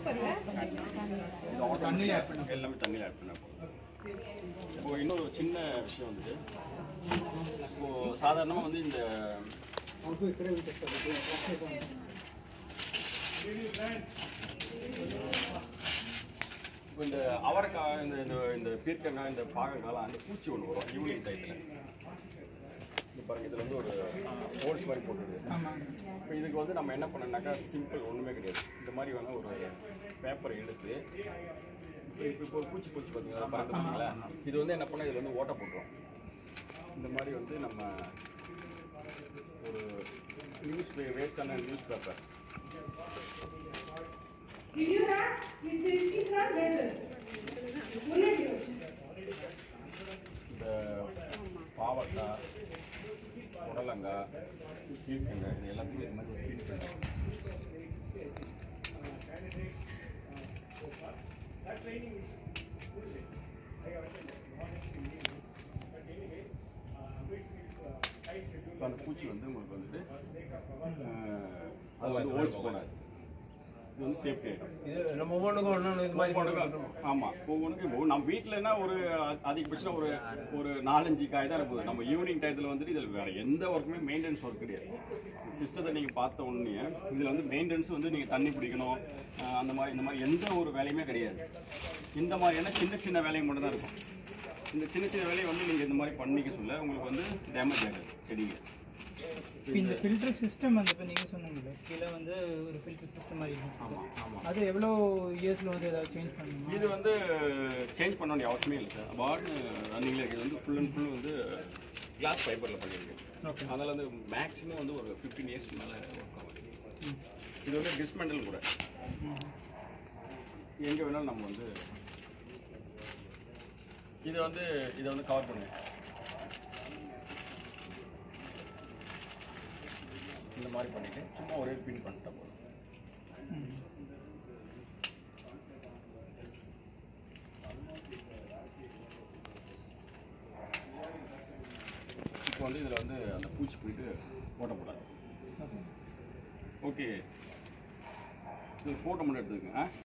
சூப்பர்ல தண்ணியில் ஆட் பண்ண எல்லாமே தண்ணியில் ஆட் பண்ண போதும் இப்போ இன்னொரு சின்ன விஷயம் வந்துட்டு இப்போ சாதாரணமாக வந்து இந்த இப்போ இந்த அவரைக்காய் இந்த இந்த இந்த பீர்க்கங்காய் இந்த பாகங்காய்லாம் அந்த பூச்சி ஒன்று வரும் ஈவினிங் டயத்தில் இது பாருங்க இதில் வந்து ஒரு ஹோல்ஸ் மாதிரி போட்டுருக்கு இப்போ இதுக்கு வந்து நம்ம என்ன பண்ணோம்னாக்கா சிம்பிள் ஒன்றுமே கிடையாது இந்த மாதிரி வேணால் ஒரு பேப்பரை எடுத்து இப்போ இப்போ இப்போ ஒரு பூச்சி பூச்சி பார்த்தீங்களா பறந்து பார்த்தீங்களா இது வந்து என்ன பண்ணால் இதில் வந்து ஓட்டை போட்டுரும் இந்த மாதிரி வந்து நம்ம ஒரு நியூஸ் வேஸ்டான news paper Did you have, did you receive that letter? Bullet yours. இந்த பாவக்காய் புடலங்காய் கீழ்க்கங்காய் இது எல்லாத்தையும் இது மாதிரி க்ளீன் பண்ணி இப்ப அந்த பூச்சி வந்து உங்களுக்கு வந்துட்டு அஹ், அது வந்து ஹோல்ஸ் போடாது இது வந்து சேஃப்டி ஆகிடும் இது நம்ம ஒவ்வொன்றுக்கும் ஒன்று இது மாதிரி போட்டு ஆமா ஒவ்வொன்றுக்கும் இப்போ நம்ம வீட்டிலனா ஒரு அ- அதிகபட்சம் ஒரு ஒரு நாலஞ்சு காய் தான் இருக்குது நம்ம ஈவினிங் டயத்தில் வந்துட்டு இதில் வேற எந்த ஒர்க்குமே மெயின்டெனன்ஸ் ஒர்க் கிடையாது சிஸ்டத்தை நீங்கள் பார்த்த உடனே இதில் வந்து மெயின்டெனன்ஸ் வந்து நீங்கள் தண்ணி பிடிக்கணும் அஹ் அந்த மாதிரி இந்த மாதிரி எந்த ஒரு வேலையுமே கிடையாது இந்த மாதிரியான சின்ன சின்ன வேலைங்க மட்டும் தான் இருக்கும் இந்த சின்ன சின்ன வேலையை வந்து நீங்கள் இந்த மாதிரி பண்ணிக்க சொல்ல உங்களுக்கு வந்து டேமேஜ் ஆகாது செடிங்க இப்போ இந்த ஃபில்டர் சிஸ்டம் வந்து இப்போ நீங்கள் சொன்னீங்கல்ல கீழே வந்து ஒரு ஃபில்டர் சிஸ்டம் மாதிரி இருக்கும் ஆமாம் ஆமாம் அது எவ்வளோ இயர்ஸில் வந்து ஏதாவது சேஞ்ச் பண்ணணுமா இது வந்து சேஞ்ச் பண்ண வேண்டிய அவசியமே இல்லை சார் அபார்ட் ரன்னிங்கில் இருக்குது வந்து ஃபுல் அண்ட் ஃபுல் வந்து கிளாஸ் ஃபைபரில் பண்ணியிருக்கு Okay. அதனால் வந்து மேக்ஸிமம் வந்து ஒரு ஃபிஃப்டீன் இயர்ஸ் மேலே ஒர்க் ஆகும் இது வந்து டிஸ்மெண்டல் கூட எங்கே வேணாலும் நம்ம வந்து இதை வந்து இதை வந்து கவர் பண்ணுங்க இந்த மாதிரி பண்ணிட்டு சும்மா ஒரே பின் பண்ணிட்டா போதும் இப்போ வந்து இதில் வந்து அந்த பூச்சி போயிட்டு ஓட்டப்படாது ஓகே இது ஃபோட்டோ மட்டும் எடுத்துக்கங்க ஆ